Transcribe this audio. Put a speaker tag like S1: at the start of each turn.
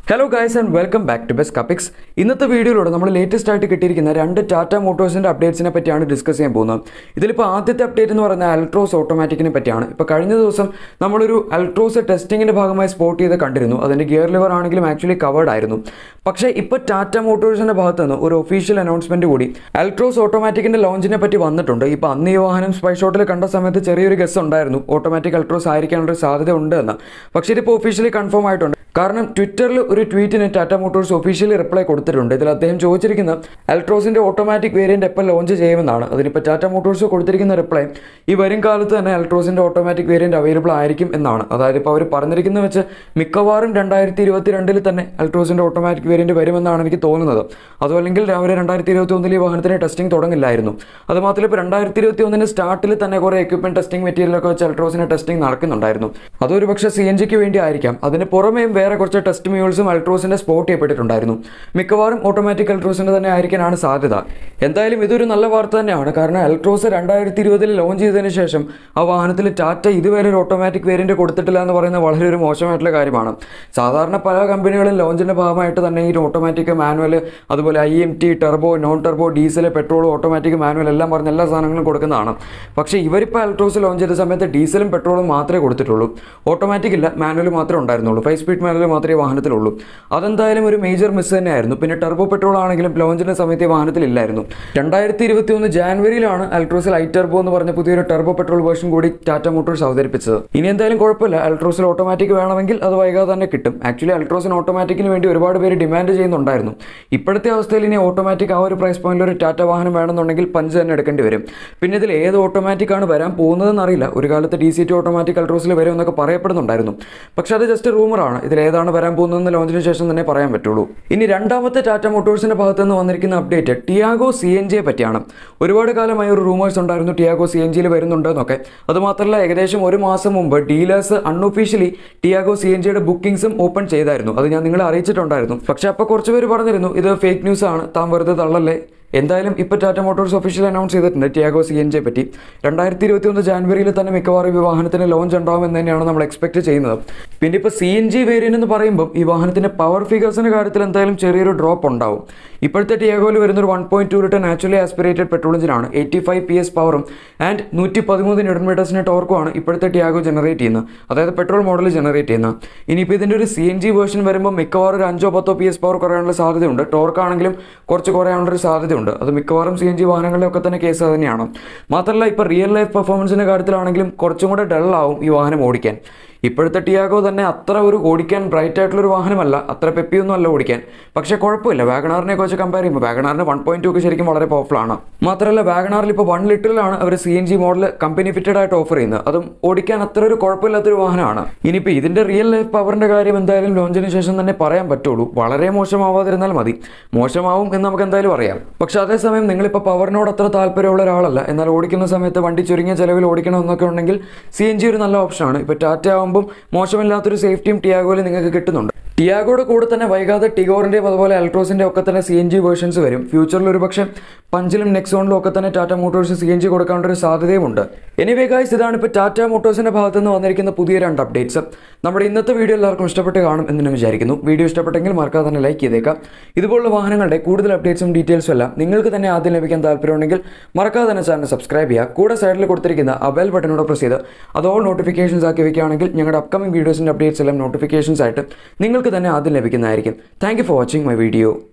S1: hello guys and welcome back to best കപ്പിക്സ് ഇന്നത്തെ വീഡിയോയിലൂടെ നമ്മൾ ലേറ്റസ്റ്റ് ആയിട്ട് കിട്ടിയിരിക്കുന്ന രണ്ട് ടാറ്റ മോട്ടോഴ്സിൻ്റെ അപ്ഡേറ്റ്സിനെ പറ്റിയാണ് ഡിസ്കസ് ചെയ്യാൻ പോകുന്നത് ഇതിലിപ്പോൾ ആദ്യത്തെ അപ്ഡേറ്റ് എന്ന് പറയുന്നത് അൾട്രോസ് ഓട്ടോമാറ്റിക്കിനെ പറ്റിയാണ് ഇപ്പോൾ കഴിഞ്ഞ ദിവസം നമ്മളൊരു അൾട്രോസ് ടെസ്റ്റിങ്ങിൻ്റെ ഭാഗമായി സ്പോട്ട് ചെയ്ത് കണ്ടിരുന്നു അതിൻ്റെ ഗിയർ ലിവർ ആണെങ്കിലും ആക്ച്വലി കവേർഡ് ആയിരുന്നു പക്ഷേ ഇപ്പോൾ ടാറ്റ മോട്ടോഴ്സിൻ്റെ ഭാഗത്ത് നിന്ന് ഒരു ഒഫീഷ്യൽ അനൗൺസ്മെൻറ്റ് കൂടി അൾട്രോസ് ഓട്ടോമാറ്റിക്കിൻ്റെ ലോഞ്ചിനെ പറ്റി വന്നിട്ടുണ്ട് ഇപ്പോൾ അന്ന് ഈ വാഹനം സ്പൈ ഷോട്ടിൽ കണ്ട സമയത്ത് ചെറിയൊരു ഗസ് ഉണ്ടായിരുന്നു ഓട്ടോമാറ്റിക് അൾട്രോസ് ആയിരിക്കാനുള്ള ഒരു സാധ്യത ഉണ്ട് എന്ന് പക്ഷേ ഇതിപ്പോൾ ഒഫീഷ്യലി കൺഫേം ആയിട്ടുണ്ട് കാരണം ട്വിറ്ററിൽ ഒരു ട്വീറ്റിന് ടാറ്റ മോട്ടോഴ്സ് ഒഫീഷ്യലി റിപ്ലൈ കൊടുത്തിട്ടുണ്ട് ഇതിൽ അദ്ദേഹം ചോദിച്ചിരിക്കുന്ന അൾട്രോസിന്റെ ഓട്ടോമാറ്റിക് വേരിയന്റ് എപ്പോൾ ലോഞ്ച് ചെയ്യുമെന്നാണ് അതിനിപ്പോൾ ടാറ്റ മോട്ടോഴ്സ് കൊടുത്തിരിക്കുന്ന റിപ്ലൈ ഈ വരും കാലത്ത് തന്നെ അൾട്രോസിന്റെ ഓട്ടോമാറ്റിക് വേരിയന്റ് അവൈലബിൾ ആയിരിക്കും എന്നാണ് അതായത് ഇപ്പോൾ അവർ പറഞ്ഞിരിക്കുന്ന വെച്ച് മിക്കവാറും രണ്ടായിരത്തി ഇരുപത്തി രണ്ടിൽ തന്നെ അൾട്രോസിന്റെ ഓട്ടോമാറ്റിക് വേരിയന്റ് വരുമെന്നാണ് എനിക്ക് തോന്നുന്നത് അതോ അല്ലെങ്കിൽ അവർ രണ്ടായിരത്തി ഇരുപത്തി ഒന്നിൽ ഈ വാഹനത്തിന് ടെസ്റ്റിംഗ് തുടങ്ങില്ലായിരുന്നു അതുമാത്രമല്ല ഇപ്പോൾ രണ്ടായിരത്തി ഇരുപത്തി ഒന്നിന് സ്റ്റാർട്ടിൽ തന്നെ കുറേ എക്യുപ്മെന്റ് ടെസ്റ്റിംഗ് മെറ്റീരിയലൊക്കെ വെച്ച് അൾട്രോസിന്റെ ടെസ്റ്റിംഗ് നടക്കുന്നുണ്ടായിരുന്നു അതൊരു പക്ഷേ സി എൻ ജിക്ക് വേണ്ടി ആയിരിക്കാം അതിന് പുറമേയും വേറെ കുറച്ച് ടെസ്റ്റ് മ്യൂൾസും അൾട്രോസിന്റെ സ്പോട്ട് ചെയ്യപ്പെട്ടിട്ടുണ്ടായിരുന്നു മിക്കവാറും ഓട്ടോമാറ്റിക് അൾട്രോസിന്റെ തന്നെ ആയിരിക്കാനാണ് സാധ്യത എന്തായാലും ഇതൊരു നല്ല വാർത്ത തന്നെയാണ് കാരണം അൾട്രോസ് രണ്ടായിരത്തി ഇരുപതിൽ ലോഞ്ച് ചെയ്തതിന് ശേഷം ആ വാഹനത്തിൽ ടാറ്റ ഇതുവരെ ഒരു ഓട്ടോമാറ്റിക് വേരിയന്റ് കൊടുത്തിട്ടില്ല എന്ന് പറയുന്നത് വളരെ ഒരു മോശമായിട്ടുള്ള കാര്യമാണ് സാധാരണ പല കമ്പനികളും ലോഞ്ചിന്റെ ഭാഗമായിട്ട് തന്നെ ഈ ഓട്ടോമാറ്റിക് മാനുവൽ അതുപോലെ I M T turbo non turbo diesel petrol automatic manual എല്ലാം പറഞ്ഞ എല്ലാ സാധനങ്ങളും കൊടുക്കുന്നതാണ് പക്ഷേ ഇവരിപ്പോൾ അൾട്രോസ് ലോഞ്ച് ചെയ്ത സമയത്ത് ഡീസലും പെട്രോളും മാത്രമേ കൊടുത്തിട്ടുള്ളൂ ഓട്ടോമാറ്റിക് ഇല്ല മാനുവൽ മാത്രമേ ഉണ്ടായിരുന്നുള്ളൂ ഫൈവ് സ്പീഡ് മാനുവൽ മാത്രമേ ഈ വാഹനത്തിലുള്ളൂ അതെന്തായാലും ഒരു മേജർ മിസ് തന്നെയായിരുന്നു പിന്നെ ടെർബോ പെട്രോൾ ആണെങ്കിലും ലോഞ്ചിന്റെ സമയത്ത് ഈ വാഹനത്തിലില്ലായിരുന്നു രണ്ടായിരത്തി ഇരുപത്തി ഒന്ന് ജാനുവരിയിലാണ് അൾട്രോസിൽ ഐ ടെർബോ എന്ന് പറഞ്ഞ പുതിയൊരു ടെർബോ പെട്രോൾ വേർഷൻ കൂടി ടാറ്റ മോട്ടോഴ്സ് അവതരിപ്പിച്ചത് ഇനി എന്തായാലും കുഴപ്പമില്ല അൾട്രോസിൽ ഓട്ടോമാറ്റിക് വേണമെങ്കിൽ അത് വൈകാതെ തന്നെ കിട്ടും ആക്ച്വലി അൾട്രോസിന് ഓട്ടോമാറ്റിക്കിന് വേണ്ടി ഒരുപാട് പേര് ഡിമാൻഡ് ചെയ്യുന്നുണ്ടായിരുന്നു ഇപ്പോഴത്തെ അവസ്ഥയിൽ ഇനി ഓട്ടോമാറ്റിക് ആ ഒരു പ്രൈസ് പോയിന്റിൽ ഒരു ടാറ്റ വാഹനം വേണമെന്നുണ്ടെങ്കിൽ പഞ്ച് തന്നെ എടുക്കേണ്ടി വരും പിന്നെ ഇതിൽ ഏത് ഓട്ടോമാറ്റിക് ആണ് വരാൻ പോകുന്നതെന്ന് അറിയില്ല ഒരു കാലത്ത് ഡി സി ടി ഓട്ടോമാറ്റിക് അൾട്രോസിൽ വരും എന്നൊക്കെ പറയപ്പെടുന്നുണ്ടായിരുന്നു പക്ഷെ അത് ജസ്റ്റ് റൂമറാണ് ഇതിൽ ഏതാണ് വരാൻ പോകുന്നതെന്ന് ലോഞ്ചിന് ശേഷം തന്നെ പറയാൻ പറ്റുള്ളൂ ഇനി രണ്ടാമത്തെ ടാറ്റ മോട്ടോഴ്സിന്റെ ഭാഗത്ത് നിന്ന് വന്നിരിക്കുന്ന അപ്ഡേറ്റ് ടിയാഗോ സി എൻ ജിയെ പറ്റിയാണ് ഒരുപാട് കാലമായി ഒരു റൂമേഴ്സ് ഉണ്ടായിരുന്നു ടിയാഗോ സി എൻ ജിയിൽ വരുന്നുണ്ടെന്നൊക്കെ അതുമാത്രമല്ല ഏകദേശം ഒരു മാസം മുമ്പ് dealers unofficially Tiago C N ജിയുടെ ബുക്കിംഗ്സും ഓപ്പൺ ചെയ്തായിരുന്നു അത് ഞാൻ നിങ്ങളെ അറിയിച്ചിട്ടുണ്ടായിരുന്നു പക്ഷെ അപ്പോൾ കുറച്ച് പേര് പറഞ്ഞിരുന്നു ഇത് ഫേക്ക് ന്യൂസ് ആണ് താൻ വെറുതെ തള്ളല്ലേ എന്തായാലും ഇപ്പോൾ ടാറ്റ മോട്ടോഴ്സ് ഒഫീഷ്യൽ അനൗൺസ് ചെയ്തിട്ടുണ്ട് ടിയാഗോ സി എൻ ജിയെ പറ്റി രണ്ടായിരത്തി ഇരുപത്തി ഒന്ന് ജാനുവരിയിൽ തന്നെ മിക്കവാറും ഈ വാഹനത്തിന് ലോഞ്ച് ഉണ്ടാവുമെന്ന് തന്നെയാണ് നമ്മൾ എക്സ്പെക്ട് ചെയ്യുന്നത് പിന്നെ ഇപ്പോൾ സി എൻ ജി വേരിയൻ്റ് എന്ന് പറയുമ്പോൾ ഈ വാഹനത്തിൻ്റെ പവർ ഫിഗേഴ്സിൻ്റെ കാര്യത്തിൽ എന്തായാലും ചെറിയൊരു ഡ്രോപ്പ് ഉണ്ടാവും ഇപ്പോഴത്തെ ടിയാഗോയിൽ വരുന്ന ഒരു one point two litre naturally aspirated petrol എഞ്ചിനാണ് എയ്റ്റി ഫൈവ് പി എസ് പവറും ആൻഡ് നൂറ്റി പതിമൂന്ന് ന്യൂട്ടൺ മീറ്റേഴ്സിൻ്റെ ടോർക്കുമാണ് ഇപ്പോഴത്തെ ടിയാഗോ ജനറേറ്റ് ചെയ്യുന്നത് അതായത് പെട്രോൾ മോഡൽ ജനറേറ്റ് ചെയ്യുന്നത് ഇനിയിപ്പോൾ ഇതിൻ്റെ ഒരു സി എൻ ജി വേർഷൻ വരുമ്പോൾ മിക്കവാറും ഒരു അഞ്ചോ പത്തോ പി എസ് പവർ കുറയാനുള്ള സാധ്യതയുണ്ട് ടോർക്ക് ആണെങ്കിലും കുറച്ച് കുറയാനുള്ള ഒരു സാധ്യതയുണ്ട് അത് മിക്കവാറും സി എൻ ജി വാഹനങ്ങളിലൊക്കെ തന്നെ കേസ് തന്നെയാണ് മാത്രമല്ല ഇപ്പോൾ റിയൽ ലൈഫ് പെർഫോമൻസിൻ്റെ കാര്യത്തിലാണെങ്കിലും കുറച്ചും കൂടെ ഡള്ളാവും ഈ വാഹനം ഓടിക്കാൻ ഇപ്പോഴത്തെ ടിയാഗോ തന്നെ അത്ര ഒരു ഓടിക്കാൻ ബ്രൈറ്റ് ആയിട്ടുള്ള ഒരു വാഹനമല്ല അത്ര പെപ്പിയൊന്നും അല്ല ഓടിക്കാൻ പക്ഷേ കുഴപ്പമില്ല വാഗണാറിനെ കുറിച്ച് കമ്പയർ ചെയ്യുമ്പോൾ വാഗണാറിന് വൺ പോയിന്റ് ടു ഒക്കെ ശരിക്കും വളരെ പവർഫുൾ ആണ് മാത്രമല്ല വാഗണാറിൽ ഇപ്പോൾ വൺ ലിറ്ററിലാണ് അവർ C N G model company fitted ആയിട്ട് ഓഫർ ചെയ്യുന്നത് അതും ഓടിക്കാൻ അത്ര ഒരു കുഴപ്പമില്ലാത്തൊരു വാഹനമാണ് ഇനിയിപ്പോൾ ഇതിൻ്റെ റിയൽ ലൈഫ് പവറിൻ്റെ കാര്യം എന്തായാലും ലോഞ്ചിന് ശേഷം തന്നെ പറയാൻ പറ്റുള്ളൂ വളരെ മോശമാവാതിരുന്നാൽ മതി മോശമാവും എന്ന് നമുക്ക് എന്തായാലും അറിയാം പക്ഷേ അതേസമയം നിങ്ങളിപ്പോൾ പവറിനോട് അത്ര താല്പര്യമുള്ള ഒരാളല്ല എന്നാൽ ഓടിക്കുന്ന സമയത്ത് വണ്ടി ചുരുങ്ങിയ ചിലവിൽ ഓടിക്കണം എന്നൊക്കെ ഉണ്ടെങ്കിൽ സി എൻ ജി ഒരു നല്ല ഓപ്ഷനാണ് ഇപ്പോൾ ടാറ്റ ആകുമ്പം മോശമില്ലാത്തൊരു സേഫ്റ്റിയും ടിയാഗോയിൽ നിങ്ങൾക്ക് കിട്ടുന്നുണ്ട് ടിയാഗോയുടെ കൂടെ തന്നെ വൈകാതെ ടിഗോറിൻ്റെയും അതുപോലെ അൾട്രോസിൻ്റെ ഒക്കെ തന്നെ സി എൻ ജി വേർഷൻസ് വരും ഫ്യൂച്ചറിൽ ഒരു പക്ഷേ പഞ്ചിലും നെക്സോണിലും ഒക്കെ തന്നെ Tata Motors C N G കൊടുക്കാനുള്ള ഒരു സാധ്യതയുമുണ്ട് എനിവേ ഗായ്സ് ഇതാണ് ഇപ്പോൾ ടാറ്റ മോട്ടോഴ്സിൻ്റെ ഭാഗത്ത് നിന്ന് വന്നിരിക്കുന്ന പുതിയ രണ്ട് അപ്ഡേറ്റ്സ് നമ്മുടെ ഇന്നത്തെ വീഡിയോ എല്ലാവർക്കും ഇഷ്ടപ്പെട്ട് കാണും എന്ന് ഞാൻ വിചാരിക്കുന്നു വീഡിയോ ഇഷ്ടപ്പെട്ടെങ്കിൽ മറക്കാതെ തന്നെ ലൈക്ക് ചെയ്തേക്കാം ഇതുപോലുള്ള വാഹനങ്ങളുടെ കൂടുതൽ അപ്ഡേറ്റ്സും ഡീറ്റെയിൽസും എല്ലാം നിങ്ങൾക്ക് തന്നെ ആദ്യം ലഭിക്കാൻ താല്പര്യമുണ്ടെങ്കിൽ മറക്കാതെ തന്നെ ചാനൽ സബ്സ്ക്രൈബ് ചെയ്യുക കൂടെ സൈഡിൽ കൊടുത്തിരിക്കുന്ന ആ ബെൽ ബട്ടനോട് പ്രസ് ചെയ്ത് അത് ഓൾ നോട്ടിഫിക്കേഷൻസ് ആക്കി വെക്കുകയാണെങ്കിൽ ഞങ്ങളുടെ അപ്കമിംഗ് വീഡിയോസിൻ്റെ അപ്ഡേറ്റ്സ് എല്ലാം നോട്ടിഫിക്കേഷൻസ് ആയിട്ട് നിങ്ങൾക്ക് തന്നെ ആദ്യം ലഭിക്കുന്നതായിരിക്കും thank for watching my video